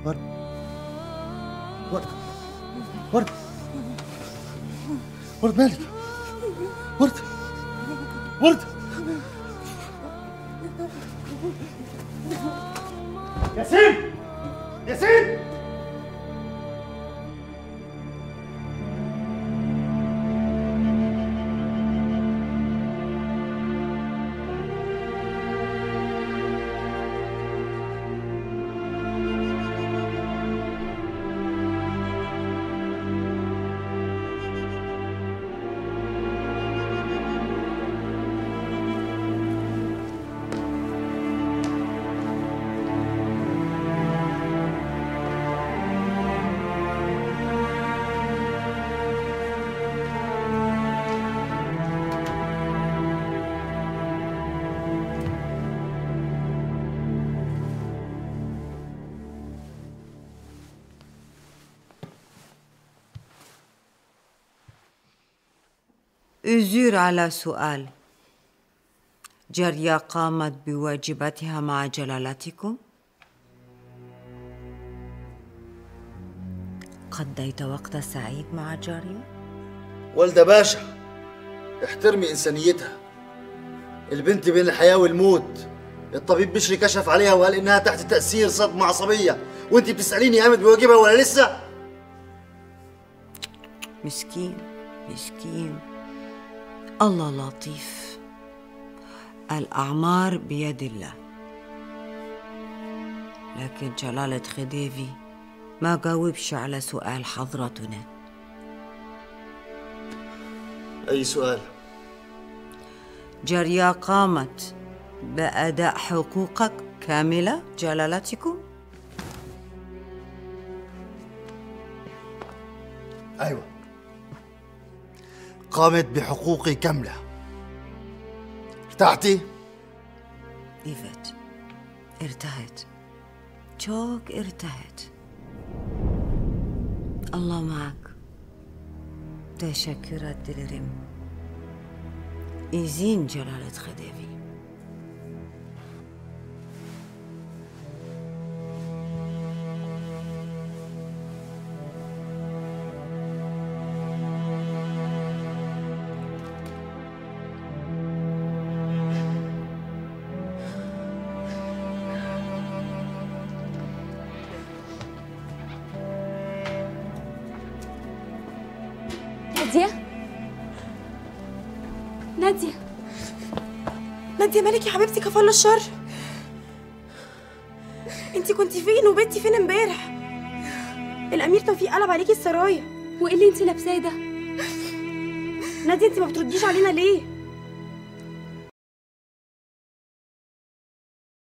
ورد ورد ورد ورد مالك ورد ورد ياسين ياسين أزير على سؤال جارية قامت بواجباتها مع جلالتكم؟ قضيت وقت سعيد مع جارية؟ والدة باشا احترمي إنسانيتها البنت بين الحياة والموت الطبيب بشري كشف عليها وقال إنها تحت تأثير صدمة عصبية وأنت بتسأليني قامت بواجبها ولا لسه؟ مسكين مسكين الله لطيف الأعمار بيد الله لكن جلالة خديفي ما جاوبش على سؤال حضرتنا أي سؤال؟ جارية قامت بأداء حقوقك كاملة جلالتكم؟ أيوة قامت بحقوقي كاملة ارتحتي؟ إيفت ارتهت çok ارتهت Allah معك teşekkür dilerim İzin Celalet Hedevi نادية نادية نادية مالك يا حبيبتي كفالة الشر انتي كنتي فين وبيتي فين امبارح الامير توفيق قلب عليكي السرايا وايه اللي انت لابساه ده نادية انتي ما بترديش علينا ليه